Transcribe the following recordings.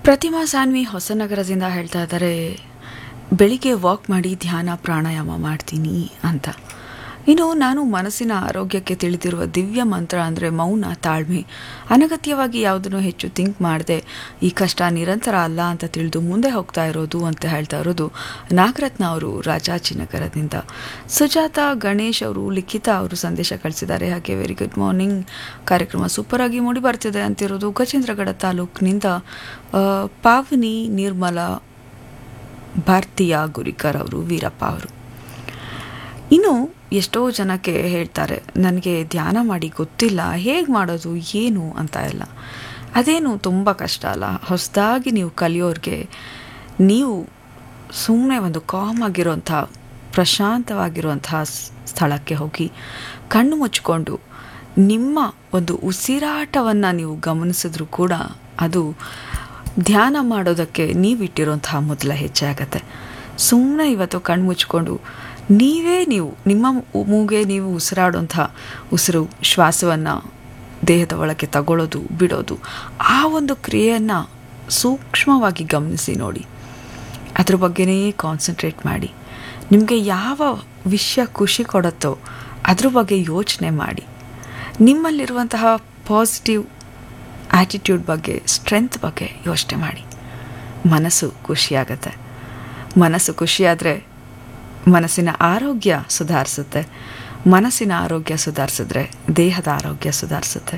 ಪ್ರತಿಮಾ ಸಾನ್ವಿ ಹೊಸನಗರದಿಂದ ಹೇಳ್ತಾ ಇದ್ದಾರೆ ಬೆಳಿಗ್ಗೆ ವಾಕ್ ಮಾಡಿ ಧ್ಯಾನ ಪ್ರಾಣಾಯಾಮ ಮಾಡ್ತೀನಿ ಅಂತ ಇನ್ನು ನಾನು ಮನಸ್ಸಿನ ಆರೋಗ್ಯಕ್ಕೆ ತಿಳಿದಿರುವ ದಿವ್ಯ ಮಂತ್ರ ಅಂದರೆ ಮೌನ ತಾಳ್ಮೆ ಅನಗತ್ಯವಾಗಿ ಯಾವುದನ್ನು ಹೆಚ್ಚು ಥಿಂಕ್ ಮಾಡದೆ ಈ ಕಷ್ಟ ನಿರಂತರ ಅಲ್ಲ ಅಂತ ತಿಳಿದು ಮುಂದೆ ಹೋಗ್ತಾ ಇರೋದು ಅಂತ ಹೇಳ್ತಾ ಇರೋದು ನಾಗರತ್ನ ಅವರು ರಾಜಾಜಿನಗರದಿಂದ ಸುಜಾತ ಗಣೇಶ್ ಅವರು ಲಿಖಿತ ಅವರು ಸಂದೇಶ ಕಳಿಸಿದ್ದಾರೆ ಹಾಗೆ ವೆರಿ ಗುಡ್ ಮಾರ್ನಿಂಗ್ ಕಾರ್ಯಕ್ರಮ ಸೂಪರ್ ಆಗಿ ಮೂಡಿ ಬರ್ತಿದೆ ಅಂತಿರೋದು ಗಜೇಂದ್ರಗಡ ತಾಲೂಕಿನಿಂದ ಆ, ಪಾವನಿ ನಿರ್ಮಲ ಭಾರತೀಯ ಗುರಿಕರ್ ಅವರು ವೀರಪ್ಪ ಅವರು ಇನ್ನು ಎಷ್ಟೋ ಜನಕ್ಕೆ ಹೇಳ್ತಾರೆ ನನಗೆ ಧ್ಯಾನ ಮಾಡಿ ಗೊತ್ತಿಲ್ಲ ಹೇಗೆ ಮಾಡೋದು ಏನು ಅಂತ ಎಲ್ಲ ಅದೇನು ತುಂಬ ಕಷ್ಟ ಅಲ್ಲ ಹೊಸದಾಗಿ ನೀವು ಕಲಿಯೋರಿಗೆ ನೀವು ಸುಮ್ಮನೆ ಒಂದು ಕಾಮ್ ಆಗಿರೋಂಥ ಪ್ರಶಾಂತವಾಗಿರುವಂತಹ ಸ್- ಸ್ಥಳಕ್ಕೆ ಹೋಗಿ ಕಣ್ಣು ಮುಚ್ಕೊಂಡು ನಿಮ್ಮ ಒಂದು ಉಸಿರಾಟವನ್ನು ನೀವು ಗಮನಿಸಿದ್ರೂ ಕೂಡ ಅದು ಧ್ಯಾನ ಮಾಡೋದಕ್ಕೆ ನೀವಿಟ್ಟಿರೋಂತಹ ಮೊದಲ ಹೆಜ್ಜೆ ಆಗತ್ತೆ ಸುಮ್ಮನೆ ಇವತ್ತು ಕಣ್ಣು ಮುಚ್ಕೊಂಡು ನೀವೇ ನೀವು ನಿಮ್ಮ ಮೂ- ಮೂಗೆ ನೀವು ಉಸಿರಾಡುವಂಥ ಉಸಿರು ಶ್ವಾಸವನ್ನು ದೇಹದ ಒಳಗೆ ತಗೊಳ್ಳೋದು ಬಿಡೋದು ಆ ಒಂದು ಕ್ರಿಯೆಯನ್ನು ಸೂಕ್ಷ್ಮವಾಗಿ ಗಮನಿಸಿ ನೋಡಿ ಅದ್ರ ಬಗ್ಗೆನೇ ಕಾನ್ಸಂಟ್ರೇಟ್ ಮಾಡಿ ನಿಮಗೆ ಯಾವ ವಿಷಯ ಖುಷಿ ಕೊಡುತ್ತೋ ಅದ್ರ ಬಗ್ಗೆ ಯೋಚನೆ ಮಾಡಿ ನಿಮ್ಮಲ್ಲಿರುವಂತಹ ಪಾಸಿಟಿವ್ ಆ್ಯಟಿಟ್ಯೂಡ್ ಬಗ್ಗೆ ಸ್ಟ್ರೆಂತ್ ಬಗ್ಗೆ ಯೋಚನೆ ಮಾಡಿ ಮನಸ್ಸು ಖುಷಿಯಾಗತ್ತೆ ಮನಸ್ಸು ಖುಷಿಯಾದರೆ ಮನಸ್ಸಿನ ಆರೋಗ್ಯ ಸುಧಾರಿಸುತ್ತೆ ಮನಸ್ಸಿನ ಆರೋಗ್ಯ ಸುಧಾರಿಸಿದ್ರೆ ದೇಹದ ಆರೋಗ್ಯ ಸುಧಾರಿಸುತ್ತೆ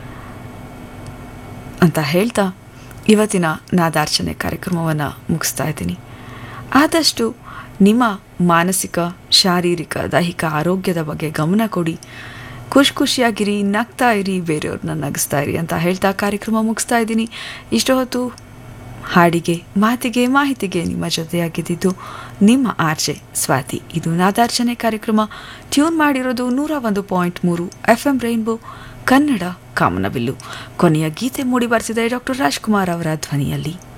ಅಂತ ಹೇಳ್ತಾ ಇವತ್ತಿನ ನಾದಾರ್ಚನೆ ಕಾರ್ಯಕ್ರಮವನ್ನು ಮುಗಿಸ್ತಾ ಇದ್ದೀನಿ ಆದಷ್ಟು ನಿಮ್ಮ ಮಾನಸಿಕ ಶಾರೀರಿಕ ದೈಹಿಕ ಆರೋಗ್ಯದ ಬಗ್ಗೆ ಗಮನ ಕೊಡಿ ಖುಷಿ ಖುಷಿಯಾಗಿರಿ ನಗ್ತಾ ಇರಿ ಬೇರೆಯವ್ರನ್ನ ನಗಿಸ್ತಾ ಇರಿ ಅಂತ ಹೇಳ್ತಾ ಕಾರ್ಯಕ್ರಮ ಮುಗಿಸ್ತಾ ಇದ್ದೀನಿ ಇಷ್ಟು ಹೊತ್ತು ಹಾಡಿಗೆ ಮಾತಿಗೆ ಮಾಹಿತಿಗೆ ನಿಮ್ಮ ಜೊತೆಯಾಗಿದ್ದಿದ್ದು ನಿಮ್ಮ ಆರ್ಜೆ ಸ್ವಾತಿ ಇದು ನಾದಾರ್ಚನೆ ಕಾರ್ಯಕ್ರಮ ಟ್ಯೂನ್ ಮಾಡಿರೋದು ನೂರ ಒಂದು ಪಾಯಿಂಟ್ ಮೂರು ಎಫ್ ಎಂ ರೈನ್ಬೋ ಕನ್ನಡ ಕಾಮನಬಿಲ್ಲು ಕೊನೆಯ ಗೀತೆ ಮೂಡಿ ಬರ್ತಿದೆ ಡಾಕ್ಟರ್ ರಾಜ್ಕುಮಾರ್ ಅವರ ಧ್ವನಿಯಲ್ಲಿ